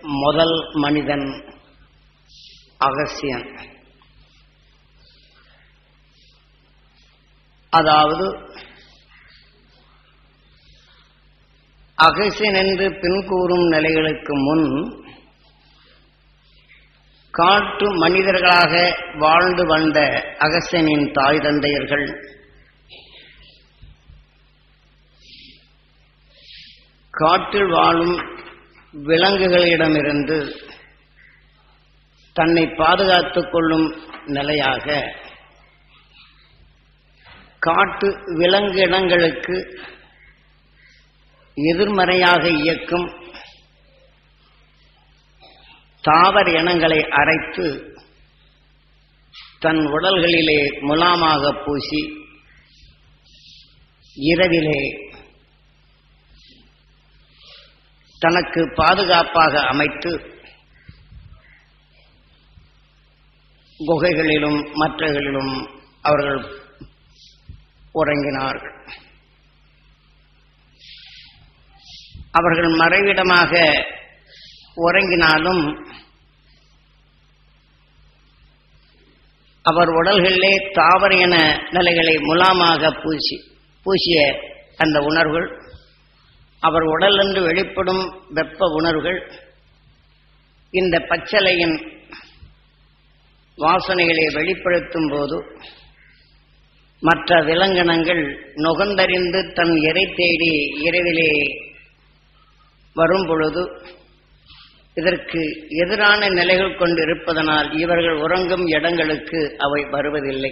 முதல் மனிதன் அகசியன் அதாவது அகசியன் என்று பின்கூறும் நிலைகளுக்கு முன் காட்டு மனிதர்களாக வாழ்ந்து வந்த அகசியனின் தாய் தந்தையர்கள் காட்டில் வாழும் விலங்குகளிடமிருந்து தன்னை பாதுகாத்துக் கொள்ளும் நிலையாக காட்டு விலங்கு இனங்களுக்கு எதிர்மறையாக இயக்கும் தாவர இனங்களை அரைத்து தன் உடல்களிலே முலாமாக பூசி இரவிலே தனக்கு பாதுகாப்பாக அமைத்து குகைகளிலும் மற்றகளிலும் அவர்கள் உறங்கினார்கள் அவர்கள் மறைவிடமாக உறங்கினாலும் அவர் உடல்களிலே தாவர என நிலைகளை முலாமாக பூசி பூசிய அந்த உணர்வுகள் அவர் உடலிருந்து வெளிப்படும் வெப்ப உணர்வுகள் இந்த பச்சளையின் வாசனைகளை வெளிப்படுத்தும் போது மற்ற விலங்கினங்கள் நுகர்ந்தறிந்து தன் இறை தேடி இரவிலே வரும் பொழுது இதற்கு எதிரான நிலைகள் கொண்டு இருப்பதனால் இவர்கள் உறங்கும் இடங்களுக்கு அவை வருவதில்லை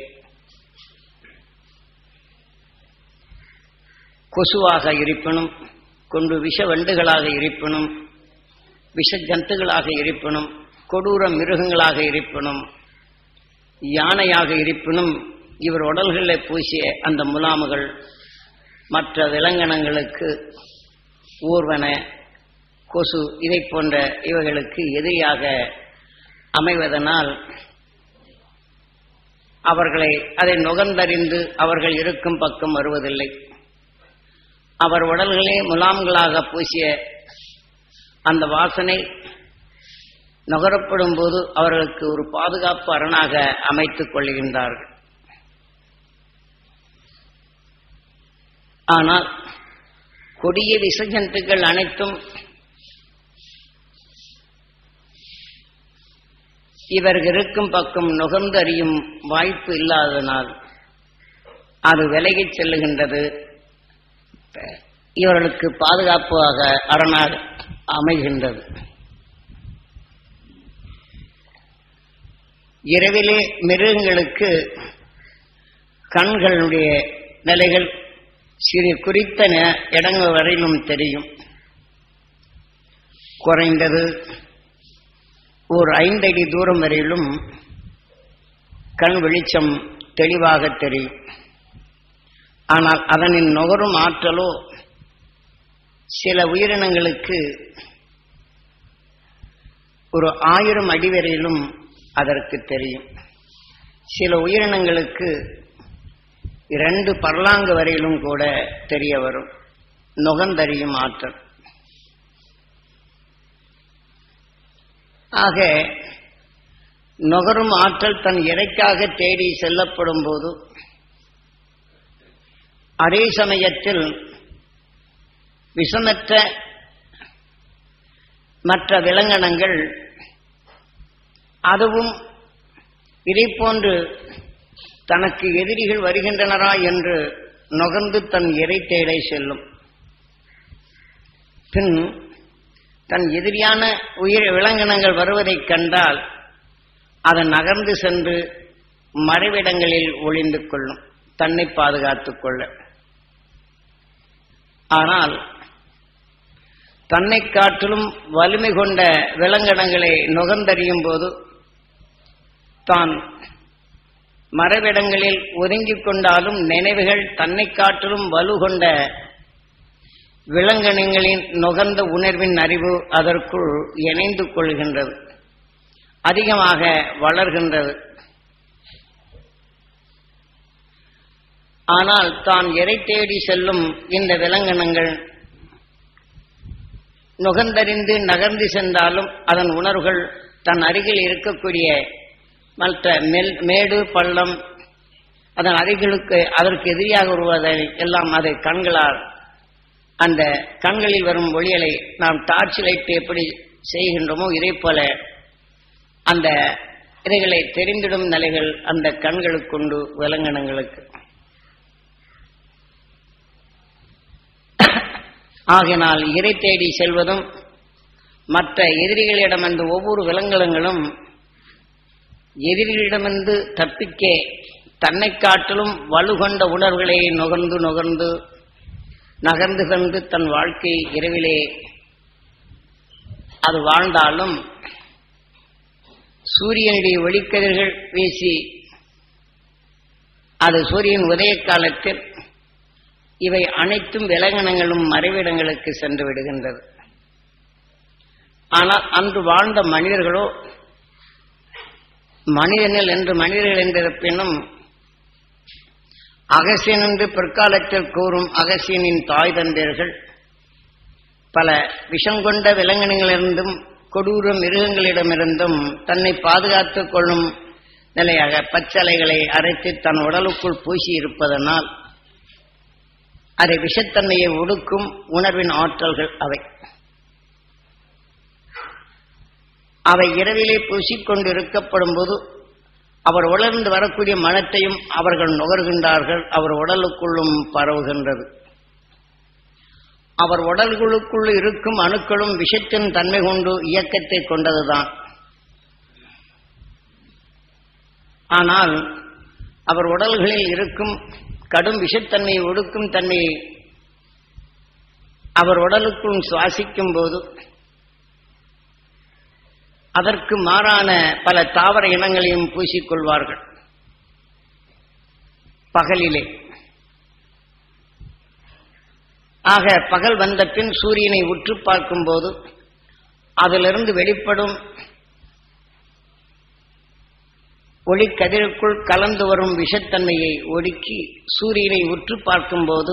கொசுவாக இருப்பினும் கொண்டு விஷ வண்டுகளாக இருப்பினும் விஷ ஜந்துகளாக இருப்பினும் கொடூர மிருகங்களாக இருப்பினும் யானையாக இருப்பினும் இவர் உடல்களில் பூசிய அந்த முலாமுகள் மற்ற விலங்கினங்களுக்கு ஊர்வன கொசு இதை போன்ற இவைகளுக்கு எதிரியாக அமைவதனால் அவர்களை அதை நுகர்ந்தறிந்து அவர்கள் இருக்கும் பக்கம் வருவதில்லை அவர் உடல்களே முலாம்களாக பூசிய அந்த வாசனை நுகரப்படும் போது அவர்களுக்கு ஒரு பாதுகாப்பு அரணாக அமைத்துக் கொள்கின்றார்கள் ஆனால் கொடிய விசஜந்துக்கள் அனைத்தும் இவர்கள் இருக்கும் பக்கம் நுகர்ந்து அறியும் வாய்ப்பு இல்லாததனால் அது விலகிச் செல்லுகின்றது இவர்களுக்கு பாதுகாப்பாக அரணாக அமைகின்றது இரவிலே மிருகங்களுக்கு கண்களுடைய நிலைகள் சிறு குறித்த இடங்கள் வரையிலும் தெரியும் குறைந்தது ஒரு ஐந்தடி தூரம் வரையிலும் கண் வெளிச்சம் தெளிவாக தெரியும் ஆனால் அதனின் நுகரும் ஆற்றலோ சில உயிரினங்களுக்கு ஒரு ஆயிரம் அடி வரையிலும் அதற்கு தெரியும் சில உயிரினங்களுக்கு இரண்டு பர்லாங்கு வரையிலும் கூட தெரிய வரும் நுகந்தறியும் ஆற்றல் ஆக நுகரும் ஆற்றல் தன் இறைக்காக தேடி செல்லப்படும் போது அதே சமயத்தில் விஷமற்ற மற்ற விலங்கினங்கள் அதுவும் இதை போன்று தனக்கு எதிரிகள் வருகின்றனரா என்று நுகர்ந்து தன் இறை தேடை செல்லும் பின் தன் எதிரியான உயிர் விலங்கினங்கள் வருவதைக் கண்டால் அது நகர்ந்து சென்று மறைவிடங்களில் ஒளிந்து கொள்ளும் தன்னை பாதுகாத்துக் கொள்ள ஆனால் தன்னை காட்டிலும் வலிமை கொண்ட விலங்கினங்களை நுகர்ந்தறியும் போது தான் மறைவிடங்களில் ஒதுங்கிக் கொண்டாலும் நினைவுகள் தன்னை காட்டிலும் வலு கொண்ட விலங்கினங்களின் நுகர்ந்த உணர்வின் அறிவு அதற்குள் இணைந்து கொள்கின்றது அதிகமாக வளர்கின்றது ஆனால் தான் எரை தேடி செல்லும் இந்த விலங்கினங்கள் நுகர்ந்தறிந்து நகர்ந்து சென்றாலும் அதன் உணர்வுகள் தன் அருகில் இருக்கக்கூடிய மற்ற மெல் மேடு பள்ளம் அதன் அருகிலுக்கு அதற்கு எதிரியாக வருவதை எல்லாம் அதை கண்களால் அந்த கண்களில் வரும் ஒளிகளை நாம் டார்ச் லைட் எப்படி செய்கின்றோமோ இதே போல அந்த இதைகளை தெரிந்திடும் நிலைகள் அந்த கண்களுக்குண்டு விலங்கினங்களுக்கு ஆகினால் இறை தேடி செல்வதும் மற்ற எதிரிகளிடமிருந்து ஒவ்வொரு விலங்கினங்களும் எதிரிகளிடமிருந்து தப்பிக்க தன்னை காட்டிலும் வலுகொண்ட உணர்வுகளை நுகர்ந்து நுகர்ந்து நகர்ந்து கண்டு தன் வாழ்க்கை இரவிலே அது வாழ்ந்தாலும் சூரியனுடைய ஒளிக்கதிர்கள் வீசி அது சூரியன் உதய காலத்தில் இவை அனைத்தும் விலங்கினங்களும் மறைவிடங்களுக்கு சென்று விடுகின்றது ஆனால் அன்று வாழ்ந்த மனிதர்களோ மனிதனில் என்று மனிதர்கள் என்றிருப்பினும் அகசியன் என்று பிற்காலத்தில் கூறும் அகசியனின் தாய் தந்தையர்கள் பல விஷம் கொண்ட விலங்கினங்களிலிருந்தும் கொடூர மிருகங்களிடமிருந்தும் தன்னை பாதுகாத்துக் கொள்ளும் நிலையாக பச்சலைகளை அரைத்து தன் உடலுக்குள் பூசி இருப்பதனால் அதை விஷத்தன்மையை ஒடுக்கும் உணர்வின் ஆற்றல்கள் அவை அவை இரவிலே பூசிக்கொண்டு இருக்கப்படும் போது அவர் உணர்ந்து வரக்கூடிய மனத்தையும் அவர்கள் நுகர்கின்றார்கள் அவர் உடலுக்குள்ளும் பரவுகின்றது அவர் உடல்களுக்குள் இருக்கும் அணுக்களும் விஷத்தின் தன்மை கொண்டு இயக்கத்தை கொண்டதுதான் ஆனால் அவர் உடல்களில் இருக்கும் கடும் விஷத்தன்மையை ஒடுக்கும் தன்மையை அவர் உடலுக்குள் சுவாசிக்கும் போது அதற்கு மாறான பல தாவர இனங்களையும் பூசிக்கொள்வார்கள் பகலிலே ஆக பகல் வந்த பின் சூரியனை உற்று பார்க்கும்போது அதிலிருந்து வெளிப்படும் ஒளிக்கதிருக்குள் கலந்து வரும் விஷத்தன்மையை ஒடுக்கி சூரியனை உற்று பார்க்கும்போது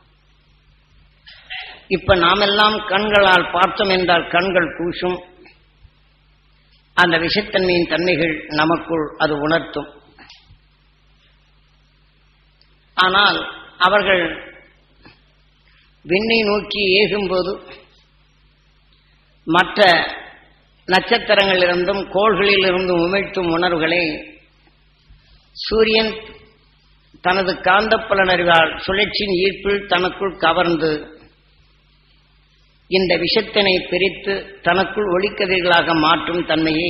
இப்ப நாமெல்லாம் கண்களால் பார்த்தோம் என்றால் கண்கள் கூசும் அந்த விஷத்தன்மையின் தன்மைகள் நமக்குள் அது உணர்த்தும் ஆனால் அவர்கள் விண்ணை நோக்கி ஏகும்போது மற்ற நட்சத்திரங்களிலிருந்தும் கோள்களிலிருந்தும் உமிழ்த்தும் உணர்வுகளை சூரியன் தனது காந்தப்புலனறிவால் சுழற்சியின் ஈர்ப்பில் தனக்குள் கவர்ந்து இந்த விஷத்தினை பிரித்து தனக்குள் ஒளிக்கதிர்களாக மாற்றும் தன்மையை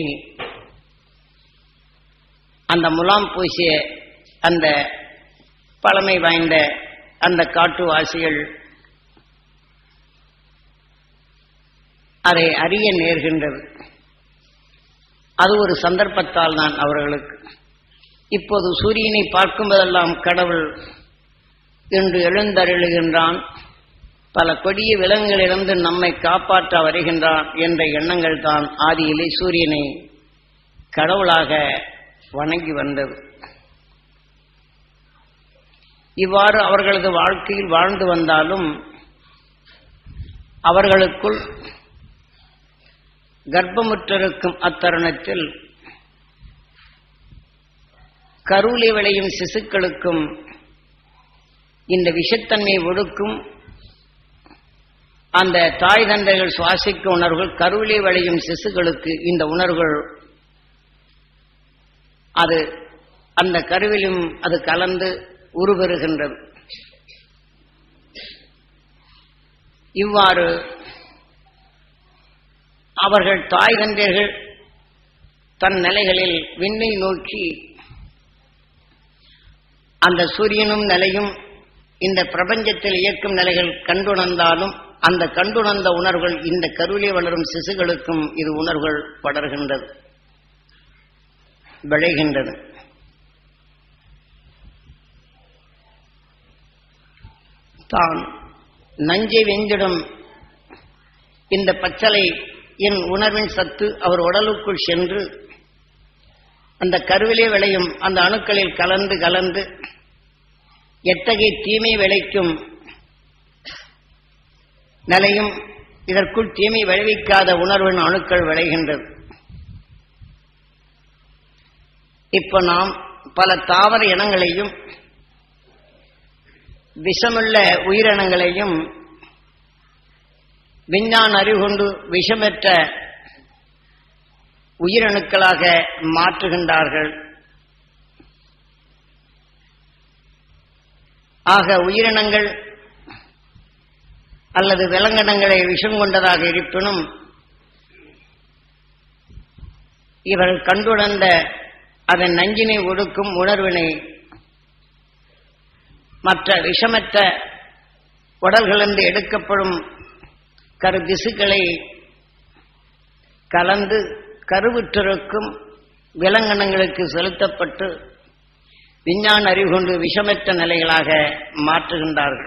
அந்த முலாம் பூசிய அந்த பழமை வாய்ந்த அந்த காட்டுவாசிகள் அதை அறிய நேர்கின்றது அது ஒரு சந்தர்ப்பத்தால் தான் அவர்களுக்கு இப்போது சூரியனை பார்க்கும்போதெல்லாம் கடவுள் என்று எழுந்தருளுகின்றான் பல கொடிய விலங்குகளிலிருந்து நம்மை காப்பாற்ற வருகின்றான் என்ற எண்ணங்கள் தான் ஆதியிலே சூரியனை கடவுளாக வணங்கி வந்தது இவ்வாறு அவர்களது வாழ்க்கையில் வாழ்ந்து வந்தாலும் அவர்களுக்குள் கர்ப்பமுற்றிருக்கும் அத்தருணத்தில் கருவிலை விளையும் சிசுக்களுக்கும் இந்த விஷத்தன்மை ஒடுக்கும் அந்த தாய் தந்தைகள் சுவாசிக்க உணர்வுகள் கருவிலே விளையும் சிசுகளுக்கு இந்த உணர்வுகள் அது அந்த கருவிலும் அது கலந்து உருவருகின்றது இவ்வாறு அவர்கள் தாய் தந்தையர்கள் தன் நிலைகளில் விண்ணை நோக்கி அந்த சூரியனும் நிலையும் இந்த பிரபஞ்சத்தில் இயக்கும் நிலைகள் கண்டுணர்ந்தாலும் அந்த கண்டுணர்ந்த உணர்வுகள் இந்த கருவிலே வளரும் சிசுகளுக்கும் இது உணர்வுகள் படர்கின்றது விளைகின்றது தான் நஞ்சை வெந்திடும் இந்த பச்சலை என் உணர்வின் சத்து அவர் உடலுக்குள் சென்று அந்த கருவிலே விளையும் அந்த அணுக்களில் கலந்து கலந்து எத்தகைய தீமை விளைக்கும் நிலையும் இதற்குள் தீமை விளைவிக்காத உணர்வின் அணுக்கள் விளைகின்றது இப்ப நாம் பல தாவர இனங்களையும் விஷமுள்ள உயிரினங்களையும் விஞ்ஞான அறிவு கொண்டு விஷமற்ற உயிரணுக்களாக மாற்றுகின்றார்கள் ஆக உயிரினங்கள் அல்லது விலங்கினங்களை விஷம் கொண்டதாக இருப்பினும் இவர்கள் கண்டுணர்ந்த அதன் நஞ்சினை ஒடுக்கும் உணர்வினை மற்ற விஷமற்ற உடல்களிலிருந்து எடுக்கப்படும் கரு திசுக்களை கலந்து கருவுற்றிருக்கும் விலங்கினங்களுக்கு செலுத்தப்பட்டு விஞ்ஞான அறிவு கொண்டு விஷமற்ற நிலைகளாக மாற்றுகின்றார்கள்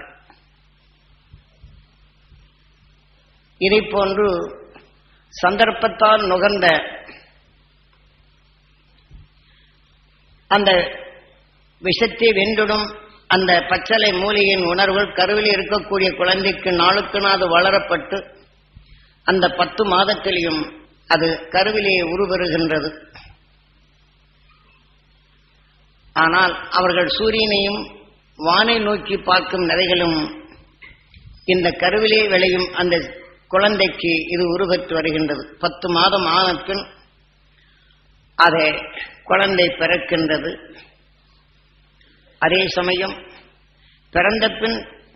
இதை போன்று சந்தர்ப்பத்தால் நுகர்ந்த அந்த விஷத்தை வென்றுடும் அந்த பச்சளை மூலிகையின் உணர்வுகள் கருவில் இருக்கக்கூடிய குழந்தைக்கு நாளுக்கு நாள் வளரப்பட்டு அந்த பத்து மாதத்திலையும் அது கருவிலே உருவருகின்றது ஆனால் அவர்கள் சூரியனையும் வானை நோக்கி பார்க்கும் நிலைகளும் இந்த கருவிலே விளையும் அந்த குழந்தைக்கு இது உருவற்று வருகின்றது பத்து மாதம் ஆன பின் அதை குழந்தை பிறக்கின்றது அதே சமயம் பிறந்த பின்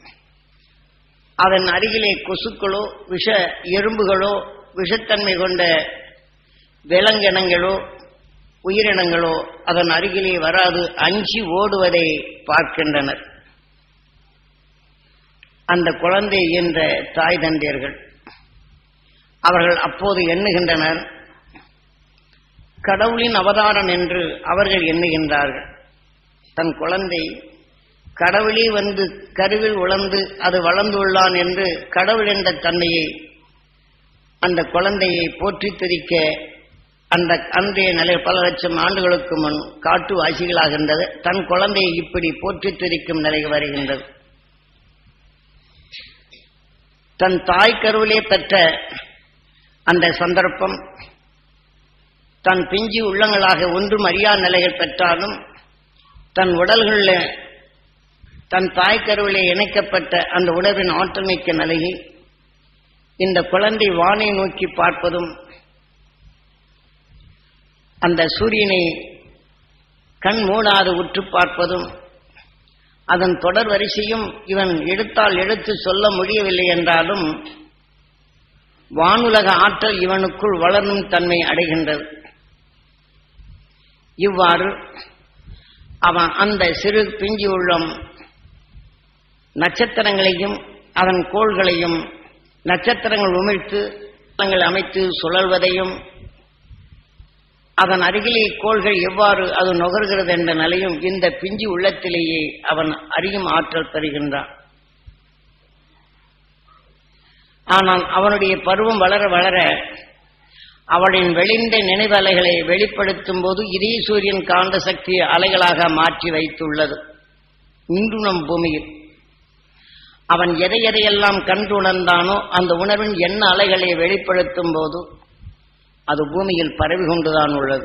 அதன் அருகிலே கொசுக்களோ விஷ எறும்புகளோ விஷத்தன்மை கொண்ட விலங்கினங்களோ உயிரினங்களோ அதன் அருகிலே வராது அஞ்சி ஓடுவதை பார்க்கின்றனர் அந்த குழந்தை என்ற தாய் தந்தையர்கள் அவர்கள் அப்போது எண்ணுகின்றனர் கடவுளின் அவதாரம் என்று அவர்கள் எண்ணுகின்றார்கள் தன் குழந்தை கடவுளே வந்து கருவில் உழந்து அது வளர்ந்துள்ளான் என்று கடவுள் என்ற தன்மையை அந்த குழந்தையை போற்றி துதிக்க அந்த அன்றைய நிலை பல லட்சம் ஆண்டுகளுக்கு முன் காட்டு வாசிகளாகின்றது தன் குழந்தையை இப்படி போற்றி துதிக்கும் நிலை வருகின்றது தன் தாய் கருவிலே பெற்ற அந்த சந்தர்ப்பம் தன் பிஞ்சி உள்ளங்களாக ஒன்றும் அறியா நிலைகள் பெற்றாலும் தன் உடல்களில் தன் தாய் கருவிலே இணைக்கப்பட்ட அந்த உணர்வின் ஆற்றல் மிக்க நிலையை இந்த குழந்தை வானை நோக்கி பார்ப்பதும் அந்த சூரியனை கண் மூடாது உற்று பார்ப்பதும் அதன் தொடர் வரிசையும் இவன் எடுத்தால் எடுத்து சொல்ல முடியவில்லை என்றாலும் வானுலக ஆற்றல் இவனுக்குள் வளரும் தன்மை அடைகின்றது இவ்வாறு அவன் அந்த சிறு பிஞ்சி உள்ளம் நட்சத்திரங்களையும் அதன் கோள்களையும் நட்சத்திரங்கள் உமிழ்த்து தங்கள் அமைத்து சுழல்வதையும் அதன் அருகிலே கோள்கள் எவ்வாறு அது நுகர்கிறது என்ற நிலையும் இந்த பிஞ்சு உள்ளத்திலேயே அவன் அறியும் ஆற்றல் பெறுகின்றான் ஆனால் அவனுடைய பருவம் வளர வளர அவளின் வெளிந்த நினைவலைகளை வெளிப்படுத்தும் போது இதே சூரியன் காந்த சக்தி அலைகளாக மாற்றி வைத்துள்ளது இன்று நம் பூமியில் அவன் எதை எதையெல்லாம் கண்டு உணர்ந்தானோ அந்த உணர்வின் எண்ண அலைகளை வெளிப்படுத்தும் போது அது பூமியில் பரவி கொண்டுதான் உள்ளது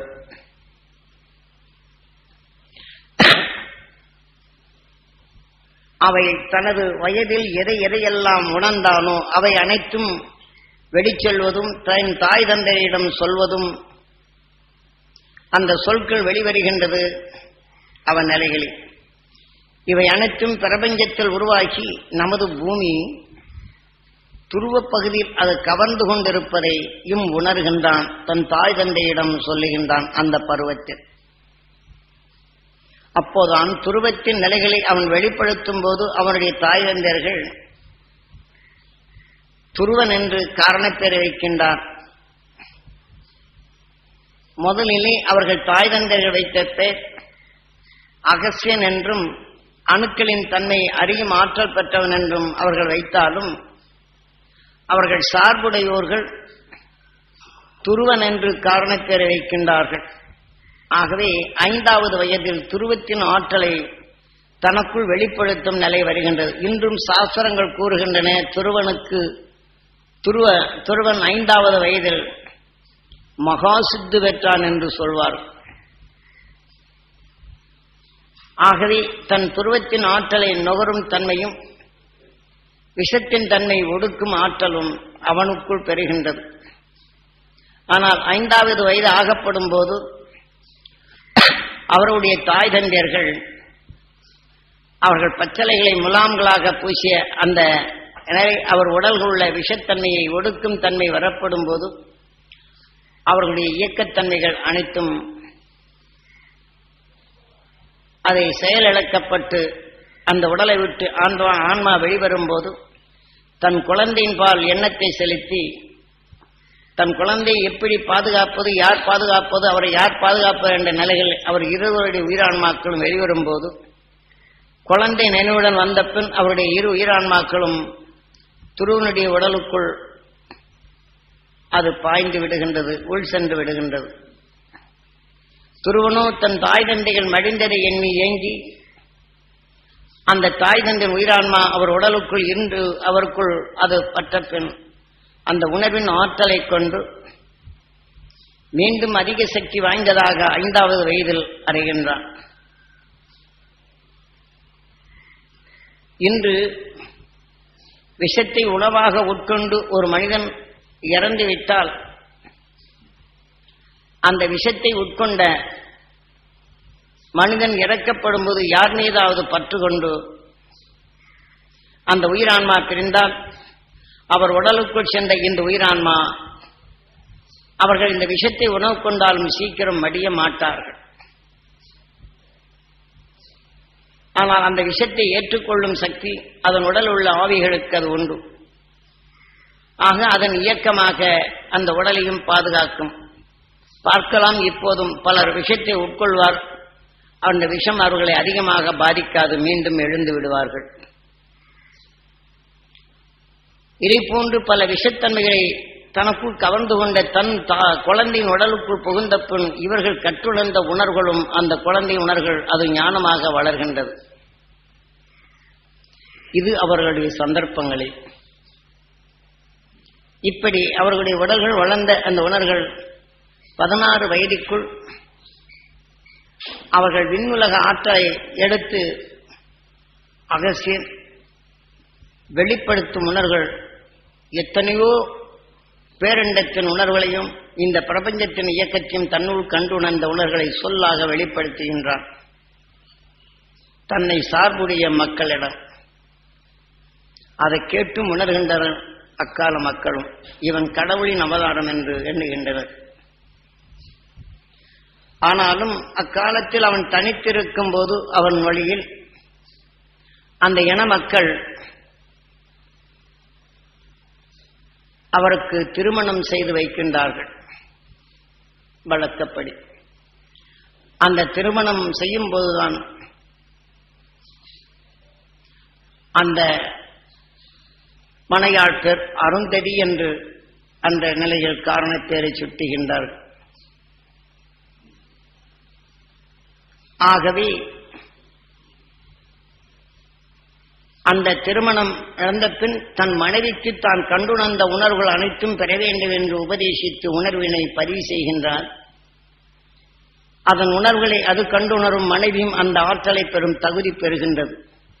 அவை தனது வயதில் எதை எதையெல்லாம் உணர்ந்தானோ அவை அனைத்தும் வெடிச்செல்வதும் தன் தாய் தந்தையிடம் சொல்வதும் அந்த சொற்கள் வெளிவருகின்றது அவன் நிலைகளில் இவை அனைத்தும் பிரபஞ்சத்தில் உருவாக்கி நமது பூமி துருவப் பகுதியில் அது கவர்ந்து கொண்டிருப்பதை இம் உணர்கின்றான் தன் தாய் தந்தையிடம் சொல்லுகின்றான் அந்த பருவத்தில் அப்போதான் துருவத்தின் நிலைகளை அவன் வெளிப்படுத்தும் போது அவனுடைய தாய் தந்தையர்கள் துருவன் என்று காரணப்பேரை வைக்கின்றார் முதலிலே அவர்கள் தாய் தந்தையர்கள் வைத்த பேர் அகசியன் என்றும் அணுக்களின் தன்மை அறியும் ஆற்றல் பெற்றவன் என்றும் அவர்கள் வைத்தாலும் அவர்கள் சார்புடையோர்கள் துருவன் என்று காரணப்பேரை வைக்கின்றார்கள் ஆகவே ஐந்தாவது வயதில் துருவத்தின் ஆற்றலை தனக்குள் வெளிப்படுத்தும் நிலை வருகின்றது இன்றும் சாஸ்திரங்கள் கூறுகின்றன துருவனுக்கு துருவ துருவன் ஐந்தாவது வயதில் மகா சித்து பெற்றான் என்று சொல்வார் ஆகவே தன் துருவத்தின் ஆற்றலை நுகரும் தன்மையும் விஷத்தின் தன்மை ஒடுக்கும் ஆற்றலும் அவனுக்குள் பெறுகின்றது ஆனால் ஐந்தாவது வயது ஆகப்படும் போது அவருடைய தாய் தந்தையர்கள் அவர்கள் பச்சளைகளை முலாம்களாக பூசிய அந்த எனவே அவர் உடல்கள் உள்ள விஷத்தன்மையை ஒடுக்கும் தன்மை வரப்படும் போது அவர்களுடைய இயக்கத்தன்மைகள் அனைத்தும் அதை செயலிழக்கப்பட்டு அந்த உடலை விட்டு ஆன்மா ஆன்மா வெளிவரும் போது தன் குழந்தையின் பால் எண்ணத்தை செலுத்தி தன் குழந்தையை எப்படி பாதுகாப்பது யார் பாதுகாப்பது அவரை யார் பாதுகாப்பது என்ற நிலைகள் அவர் இருவருடைய உயிரான்மாக்களும் வெளிவரும் போது குழந்தை நினைவுடன் வந்த பின் அவருடைய இரு உயிரான்மாக்களும் துருவனுடைய உடலுக்குள் அது பாய்ந்து விடுகின்றது உள் சென்று விடுகின்றது துருவனோ தன் தாய் தந்தைகள் மடிந்ததை எண்ணி ஏங்கி அந்த தாய் தந்தையின் உயிரான்மா அவர் உடலுக்குள் இருந்து அவருக்குள் அது பட்ட பின் அந்த உணர்வின் ஆற்றலை கொண்டு மீண்டும் அதிக சக்தி வாய்ந்ததாக ஐந்தாவது வயதில் அறைகின்றான் இன்று விஷத்தை உணவாக உட்கொண்டு ஒரு மனிதன் இறந்து விட்டால் அந்த விஷத்தை உட்கொண்ட மனிதன் இறக்கப்படும் போது யார் மீதாவது பற்று கொண்டு அந்த உயிரான்மா பிரிந்தால் அவர் உடலுக்குள் சென்ற இந்த உயிரான்மா அவர்கள் இந்த விஷத்தை உணவு கொண்டாலும் சீக்கிரம் மடிய மாட்டார்கள் ஆனால் அந்த விஷத்தை ஏற்றுக்கொள்ளும் சக்தி அதன் உடல் உள்ள ஆவிகளுக்கு அது உண்டு ஆக அதன் இயக்கமாக அந்த உடலையும் பாதுகாக்கும் பார்க்கலாம் இப்போதும் பலர் விஷத்தை உட்கொள்வார் அந்த விஷம் அவர்களை அதிகமாக பாதிக்காது மீண்டும் எழுந்து விடுவார்கள் இதை போன்று பல விஷத்தன்மைகளை தனக்குள் கவர்ந்து கொண்ட தன் குழந்தையின் உடலுக்குள் புகுந்த பின் இவர்கள் கற்றுணர்ந்த உணர்வுகளும் அந்த குழந்தை உணர்கள் அது ஞானமாக வளர்கின்றது இது அவர்களுடைய சந்தர்ப்பங்களில் இப்படி அவர்களுடைய உடல்கள் வளர்ந்த அந்த உணர்கள் பதினாறு வயதுக்குள் அவர்கள் விண்ணுலக ஆற்றலை எடுத்து அகசியர் வெளிப்படுத்தும் உணர்கள் எத்தனையோ பேரண்டத்தின் உணர்வுகளையும் இந்த பிரபஞ்சத்தின் இயக்கத்தையும் தன்னுள் கண்டுணர்ந்த உணர்களை சொல்லாக வெளிப்படுத்துகின்றான் தன்னை சார்புடைய மக்களிடம் அதை கேட்டும் உணர்கின்றனர் அக்கால மக்களும் இவன் கடவுளின் அவதாரம் என்று எண்ணுகின்றனர் ஆனாலும் அக்காலத்தில் அவன் தனித்திருக்கும் போது அவன் வழியில் அந்த இன மக்கள் அவருக்கு திருமணம் செய்து வைக்கின்றார்கள் வழக்கப்படி அந்த திருமணம் செய்யும் போதுதான் அந்த மனையாள் பேர் அருந்ததி என்று அந்த நிலையில் காரணப்பேரை சுட்டுகின்றார்கள் ஆகவே அந்த திருமணம் இழந்த பின் தன் மனைவிக்கு தான் கண்டுணர்ந்த உணர்வுகள் அனைத்தும் பெற வேண்டும் என்று உபதேசித்து உணர்வினை பதிவு செய்கின்றார் அதன் உணர்வுகளை அது கண்டுணரும் மனைவியும் அந்த ஆற்றலை பெறும் தகுதி பெறுகின்றது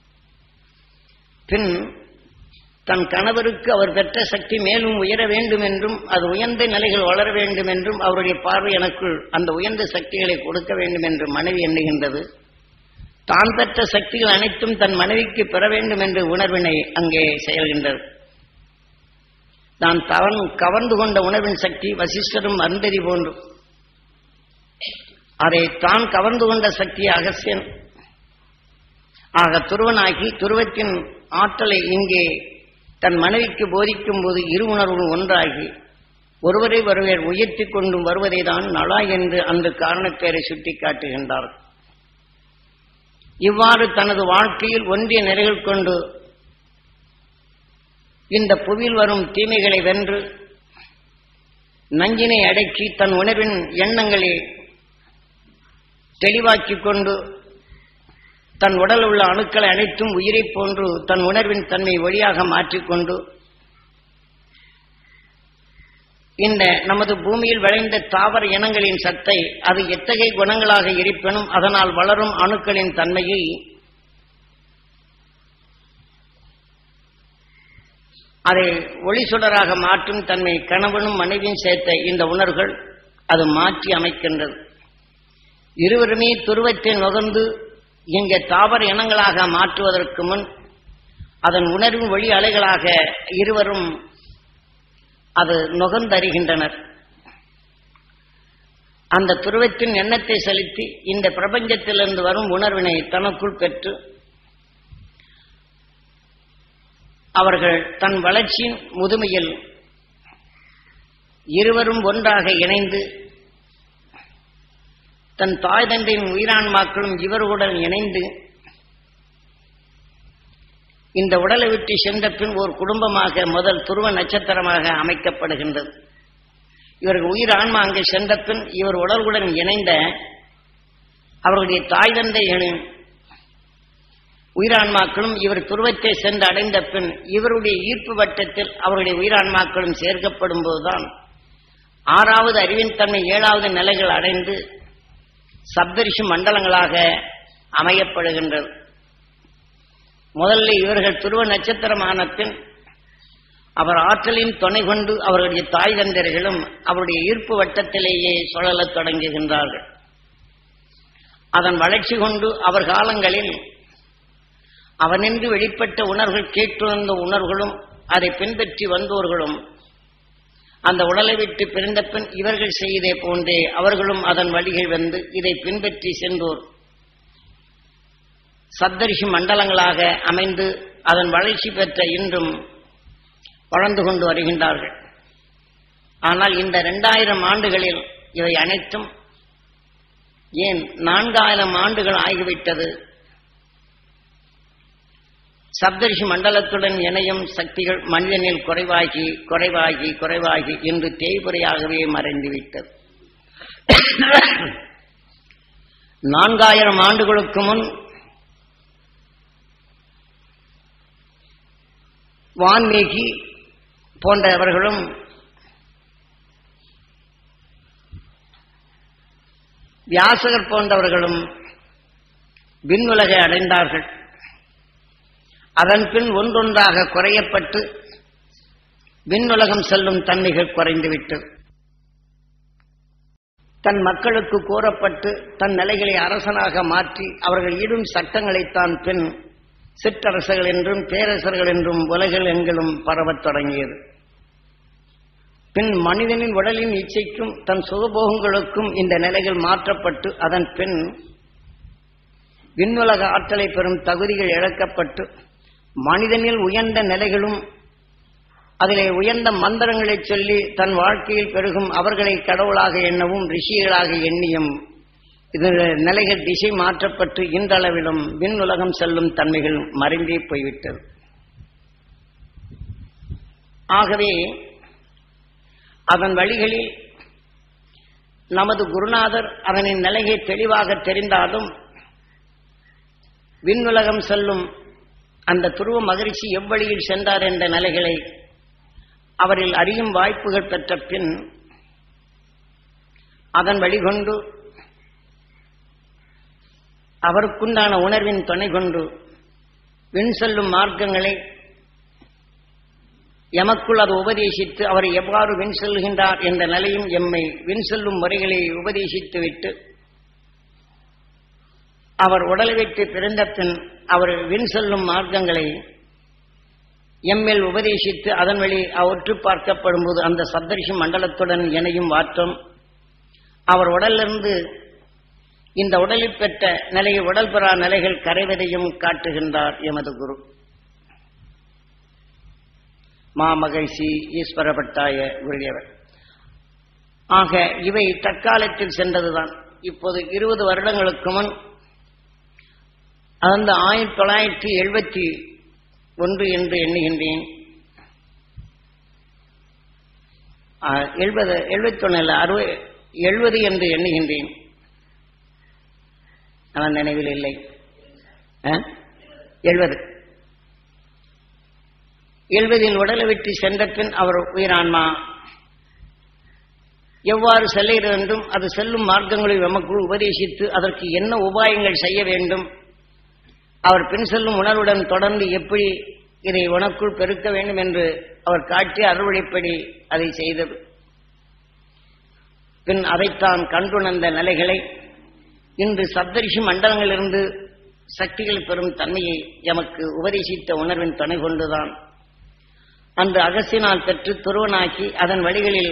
பின் தன் கணவருக்கு அவர் பெற்ற சக்தி மேலும் உயர வேண்டும் என்றும் அது உயர்ந்த நிலைகள் வளர வேண்டும் என்றும் அவருடைய பார்வை எனக்குள் அந்த உயர்ந்த சக்திகளை கொடுக்க வேண்டும் என்று மனைவி எண்ணுகின்றது தான் பெற்ற சக்திகள் அனைத்தும் தன் மனைவிக்கு பெற வேண்டும் என்று உணர்வினை அங்கே செயல்கின்றது தான் தவன் கவர்ந்து கொண்ட உணர்வின் சக்தி வசிஷ்டரும் அருந்ததி போன்று அதை தான் கவர்ந்து கொண்ட சக்தி அகசியன் ஆக துருவனாகி துருவத்தின் ஆற்றலை இங்கே தன் மனைவிக்கு போதிக்கும் போது இரு உணர்வுகள் ஒன்றாகி ஒருவரை ஒருவர் உயர்த்தி கொண்டும் வருவதை தான் நலா என்று அந்த காரணப்பேரை சுட்டி காட்டுகின்றார் இவ்வாறு தனது வாழ்க்கையில் ஒன்றிய நிறைகள் கொண்டு இந்த புவியில் வரும் தீமைகளை வென்று நஞ்சினை அடக்கி தன் உணர்வின் எண்ணங்களை தெளிவாக்கிக் கொண்டு தன் உடல் உள்ள அணுக்களை அனைத்தும் உயிரைப் போன்று தன் உணர்வின் தன்மை ஒளியாக மாற்றிக்கொண்டு இந்த நமது பூமியில் விளைந்த தாவர இனங்களின் சத்தை அது எத்தகைய குணங்களாக இருப்பினும் அதனால் வளரும் அணுக்களின் தன்மையை அதை ஒளி சுடராக மாற்றும் தன்மை கணவனும் மனைவியும் சேர்த்த இந்த உணர்வுகள் அது மாற்றி அமைக்கின்றது இருவருமே துருவத்தை நுகர்ந்து இங்கே தாவர இனங்களாக மாற்றுவதற்கு முன் அதன் உணர்வின் ஒளி அலைகளாக இருவரும் அது நுகர்ந்தறிகின்றனர் அந்த துருவத்தின் எண்ணத்தை செலுத்தி இந்த பிரபஞ்சத்திலிருந்து வரும் உணர்வினை தனக்குள் பெற்று அவர்கள் தன் வளர்ச்சியின் முதுமையில் இருவரும் ஒன்றாக இணைந்து தன் தாய் தந்தையின் உயிரான்மாக்களும் இவர்களுடன் இணைந்து இந்த உடலை விட்டு சென்ற பின் ஒரு குடும்பமாக முதல் துருவ நட்சத்திரமாக அமைக்கப்படுகின்றது இவர்கள் உயிர் ஆன்மா அங்கே சென்ற பின் இவர் உடலுடன் இணைந்த அவர்களுடைய தாய் தந்தை உயிரான்மாக்களும் இவர் துருவத்தை சென்று அடைந்த பின் இவருடைய ஈர்ப்பு வட்டத்தில் அவருடைய உயிரான்மாக்களும் சேர்க்கப்படும் போதுதான் ஆறாவது அறிவின் தன்மை ஏழாவது நிலைகள் அடைந்து சப்தரிஷி மண்டலங்களாக அமையப்படுகின்றது முதல்ல இவர்கள் துருவ நட்சத்திரமான பின் அவர் ஆற்றலின் துணை கொண்டு அவருடைய தாய் தந்தர்களும் அவருடைய ஈர்ப்பு வட்டத்திலேயே சுழலத் தொடங்குகின்றார்கள் அதன் வளர்ச்சி கொண்டு அவர் காலங்களில் அவனின்று வெளிப்பட்ட உணர்வுகள் கேட்டுணர்ந்த உணர்வுகளும் அதை பின்பற்றி வந்தோர்களும் அந்த உடலை விட்டு பிறந்த பின் இவர்கள் செய்தே போன்றே அவர்களும் அதன் வழிகள் வந்து இதை பின்பற்றி சென்றோர் சப்தரிஷி மண்டலங்களாக அமைந்து அதன் வளர்ச்சி பெற்ற இன்றும் வளர்ந்து கொண்டு வருகின்றார்கள் ஆனால் இந்த இரண்டாயிரம் ஆண்டுகளில் இவை அனைத்தும் ஏன் நான்காயிரம் ஆண்டுகள் ஆகிவிட்டது சப்தரிஷி மண்டலத்துடன் இணையும் சக்திகள் மனிதனில் குறைவாகி குறைவாகி குறைவாகி இன்று தேய்புறையாகவே மறைந்துவிட்டது நான்காயிரம் ஆண்டுகளுக்கு முன் வான்மீகி போன்றவர்களும் வியாசகர் போன்றவர்களும் விண்ணுலகை அடைந்தார்கள் அதன் பின் ஒன்றொன்றாக குறையப்பட்டு விண்ணுலகம் செல்லும் தன்மைகள் குறைந்துவிட்டது தன் மக்களுக்கு கூறப்பட்டு தன் நிலைகளை அரசனாக மாற்றி அவர்கள் ஈடும் சட்டங்களைத்தான் பின் சிற்றரசர்கள் என்றும் பேரரசர்கள் என்றும் உலகில் எங்கிலும் பரவத் தொடங்கியது பின் மனிதனின் உடலின் இச்சைக்கும் தன் சுகபோகங்களுக்கும் இந்த நிலைகள் மாற்றப்பட்டு அதன் பின் விண்ணுலக ஆற்றலை பெறும் தகுதிகள் இழக்கப்பட்டு மனிதனில் உயர்ந்த நிலைகளும் அதிலே உயர்ந்த மந்திரங்களை சொல்லி தன் வாழ்க்கையில் பெருகும் அவர்களை கடவுளாக எண்ணவும் ரிஷிகளாக எண்ணியும் இது நிலைகள் திசை மாற்றப்பட்டு இன்றளவிலும் விண் உலகம் செல்லும் தன்மைகள் மறைந்தே போய்விட்டது ஆகவே அதன் வழிகளில் நமது குருநாதர் அதனின் நிலையை தெளிவாக தெரிந்தாலும் விண்ணுலகம் செல்லும் அந்த துருவ மகிழ்ச்சி எவ்வழியில் சென்றார் என்ற நிலைகளை அவரில் அறியும் வாய்ப்புகள் பெற்ற பின் அதன் வழிகொண்டு அவருக்குண்டான உணர்வின் துணை கொண்டு விண் செல்லும் மார்க்கங்களை எமக்குள் அது உபதேசித்து அவர் எவ்வாறு விண் செல்கின்றார் என்ற நிலையும் எம்மை விண் செல்லும் முறைகளை உபதேசித்துவிட்டு அவர் உடலை விட்டு பிறந்த பின் அவர் விண் செல்லும் மார்க்கங்களை எம்மில் உபதேசித்து அதன் வழி ஒற்று பார்க்கப்படும் போது அந்த சப்தரிஷி மண்டலத்துடன் இணையும் மாற்றம் அவர் உடலிலிருந்து இந்த உடலில் பெற்ற நிலையை உடல் பெறா நிலைகள் கரைவதையும் காட்டுகின்றார் எமது குரு மாமகிழ்ச்சி ஈஸ்வரப்பட்டாய குருதேவர் ஆக இவை தற்காலத்தில் சென்றதுதான் இப்போது இருபது வருடங்களுக்கு முன் அந்த ஆயிரத்தி தொள்ளாயிரத்தி எழுபத்தி ஒன்று என்று எண்ணுகின்றேன் எழுபது எழுபத்தொன்னில் அறுபது எழுபது என்று எண்ணுகின்றேன் ஆனால் நினைவில் இல்லை எழுபது எழுபதில் உடலை விட்டு சென்ற பின் அவர் உயிரான்மா எவ்வாறு செல்லுகிறது என்றும் அது செல்லும் மார்க்கங்களை நமக்குள் உபதேசித்து அதற்கு என்ன உபாயங்கள் செய்ய வேண்டும் அவர் பின் செல்லும் உணர்வுடன் தொடர்ந்து எப்படி இதை உனக்குள் பெருக்க வேண்டும் என்று அவர் காட்டி அறுவடைப்படி அதை செய்தது பின் அதைத்தான் கண்டுணர்ந்த நிலைகளை இன்று சப்தரிஷி மண்டலங்களிலிருந்து சக்திகள் பெறும் தன்மையை எமக்கு உபதேசித்த உணர்வின் துணை கொண்டுதான் அந்த அகசினால் பெற்று துருவனாக்கி அதன் வழிகளில்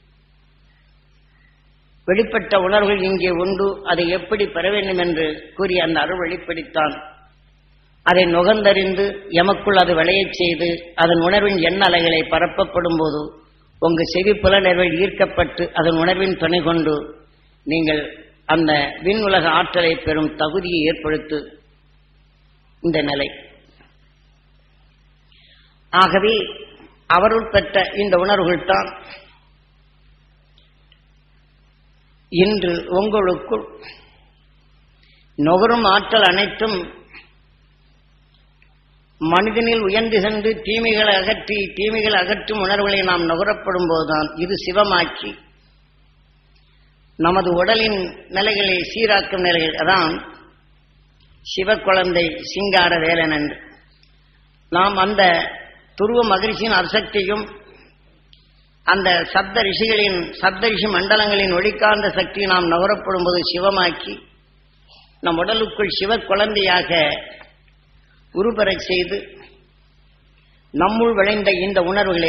வெளிப்பட்ட உணர்வுகள் இங்கே உண்டு அதை எப்படி பெற வேண்டும் என்று கூறி அந்த அருள் வெளிப்படுத்தான் அதை நுகர்ந்தறிந்து எமக்குள் அது விளையச் செய்து அதன் உணர்வின் எண்ண அலைகளை பரப்பப்படும் போது உங்க செவி புலனர்வில் ஈர்க்கப்பட்டு அதன் உணர்வின் துணை கொண்டு நீங்கள் அந்த விண் உலக ஆற்றலை பெறும் தகுதியை ஏற்படுத்து இந்த நிலை ஆகவே அவருள் பெற்ற இந்த உணர்வுகள் தான் இன்று உங்களுக்குள் நுகரும் ஆற்றல் அனைத்தும் மனிதனில் உயர்ந்து சென்று தீமைகளை அகற்றி தீமைகளை அகற்றும் உணர்வுகளை நாம் நுகரப்படும் போதுதான் இது சிவமாக்கி நமது உடலின் நிலைகளை சீராக்கும் நிலைகள் அதான் சிவ குழந்தை சிங்கார வேலன் என்று நாம் அந்த துருவ மகிழ்ச்சியின் அசக்தியும் அந்த சப்த ரிஷிகளின் சப்த ரிஷி மண்டலங்களின் ஒளிக்காந்த சக்தியை நாம் நுகரப்படும் போது சிவமாக்கி நம் உடலுக்குள் சிவ குழந்தையாக உருபெறச் செய்து நம்முள் விளைந்த இந்த உணர்வுகளை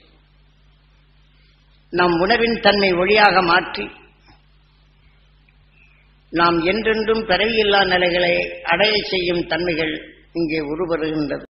நம் உணர்வின் தன்மை ஒளியாக மாற்றி நாம் என்றென்றும் பிறவியில்லா நிலைகளை அடைய செய்யும் தன்மைகள் இங்கே உருவருகின்றது